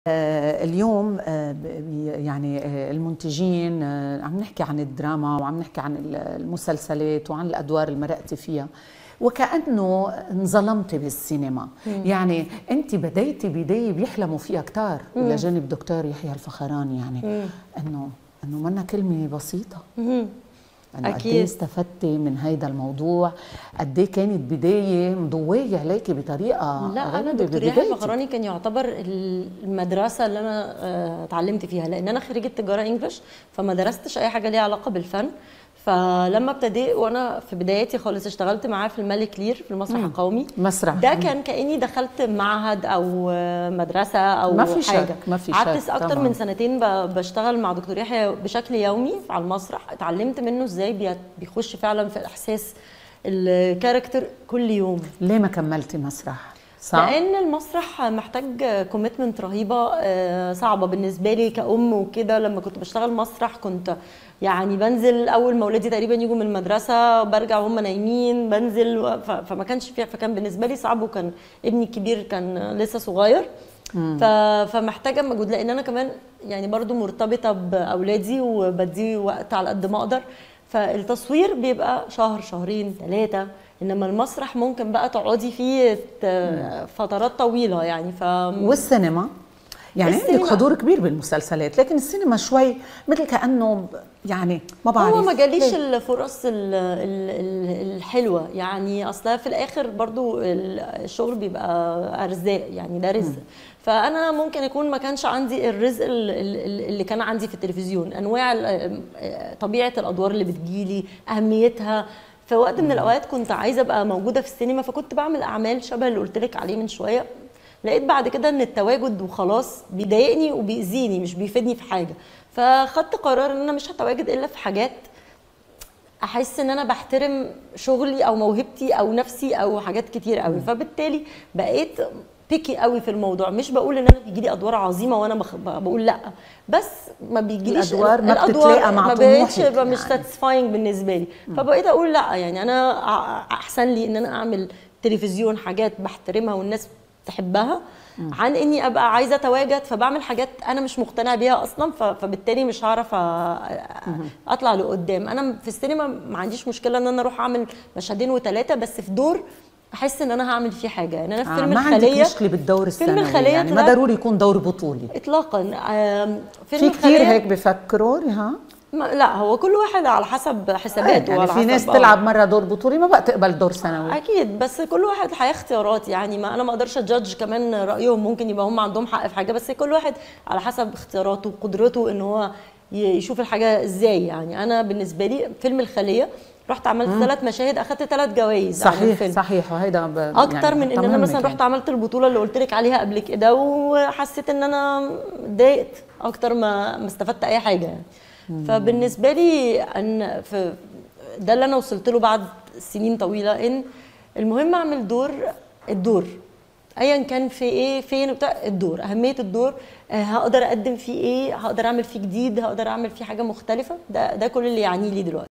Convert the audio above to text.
آه، اليوم آه، يعني آه، المنتجين عم نحكي عن الدراما وعم نحكي عن المسلسلات وعن الادوار اللي مرقتي فيها وكانه انظلمتي بالسينما مم. يعني انت بديتي بدايه بيحلموا فيها كتار الى جانب دكتور يحيى الفخراني يعني مم. انه انه منا كلمه بسيطه مم. أنا أكيد قد إيه استفدتي من هيدا الموضوع قد إيه كانت بداية مضوية عليكي بطريقة لا أنا دكتور يحيى الفخراني كان يعتبر المدرسة اللي أنا آه، اتعلمت فيها لأن أنا خريجة تجارة إنجلش فما درستش أي حاجة ليها علاقة بالفن فلما ابتديت وانا في بداياتي خالص اشتغلت معاه في الملك لير في المسرح مم. القومي مسرح ده كان كاني دخلت معهد او مدرسه او ما في حاجه ما في قعدت اكتر طبعا. من سنتين بشتغل مع دكتور يحيى بشكل يومي على المسرح اتعلمت منه ازاي بيخش فعلا في احساس الكاركتر كل يوم ليه ما كملتي مسرح صح؟ لان المسرح محتاج كوميتمنت رهيبه آه، صعبه بالنسبه لي كأم وكده لما كنت بشتغل مسرح كنت يعني بنزل اول ما اولادي تقريبا يجوا من المدرسه برجع وهم نايمين بنزل فما كانش فيها فكان بالنسبه لي صعب وكان ابني الكبير كان لسه صغير فمحتاجه مجهود لان انا كمان يعني برضو مرتبطه باولادي وبدي وقت على قد ما اقدر فالتصوير بيبقى شهر شهرين ثلاثه انما المسرح ممكن بقى تقعدي فيه فترات طويله يعني ف والسينما يعني عندك حضور كبير بالمسلسلات لكن السينما شوي مثل كانه يعني ما بعرف هو ما جاليش الفرص الحلوه يعني اصلا في الاخر برضو الشغل بيبقى ارزاق يعني ده رزق فانا ممكن يكون ما كانش عندي الرزق اللي كان عندي في التلفزيون انواع طبيعه الادوار اللي بتجيلي اهميتها في وقت من الاوقات كنت عايزه ابقى موجوده في السينما فكنت بعمل اعمال شبه اللي قلت لك عليه من شويه لقيت بعد كده ان التواجد وخلاص بيضايقني وبيأذيني مش بيفيدني في حاجه فخدت قرار ان انا مش هتواجد الا في حاجات احس ان انا بحترم شغلي او موهبتي او نفسي او حاجات كتير قوي فبالتالي بقيت بيكي قوي في الموضوع مش بقول ان انا بيجي لي ادوار عظيمه وانا بخ... بقول لا بس ما بيجيليش الادوار ما بتتلاقى مع ما بقتش يعني. مش ساتسفاينج بالنسبه لي فبقيت اقول لا يعني انا احسن لي ان انا اعمل تلفزيون حاجات بحترمها والناس تحبها عن اني ابقى عايزه اتواجد فبعمل حاجات انا مش مقتنعه بيها اصلا فبالتالي مش هعرف اطلع لقدام انا في السينما ما عنديش مشكله ان انا اروح اعمل مشهدين وثلاثه بس في دور احس ان انا هعمل فيه حاجه يعني انا في آه فيلم ما الخليه ما مشكله بالدور السنوي فيلم الخليه يعني ما ضروري يكون دور بطولي اطلاقا فيلم في كثير هيك بفكروا ها لا هو كل واحد على حسب حساباته يعني في ناس تلعب مره دور بطولي ما بقى تقبل دور سنوي اكيد بس كل واحد حياه اختيارات يعني ما انا ما اقدرش ادجج كمان رايهم ممكن يبقى هم عندهم حق في حاجه بس كل واحد على حسب اختياراته وقدرته ان هو يشوف الحاجه ازاي يعني انا بالنسبه لي فيلم الخليه رحت عملت ثلاث مشاهد اخذت ثلاث جوائز صحيح صحيح وهيدا ب... اكتر يعني من ان انا مثلا رحت عملت البطوله اللي قلت لك عليها قبل كده وحسيت ان انا اتضايقت اكتر ما ما استفدت اي حاجه يعني فبالنسبه لي ان في ده اللي انا وصلت له بعد سنين طويله ان المهم اعمل دور الدور ايا كان في ايه فين بتاع الدور اهميه الدور آه، هقدر اقدم فيه ايه هقدر اعمل فيه جديد هقدر اعمل فيه حاجه مختلفه ده ده كل اللي يعنيه لي دلوقتي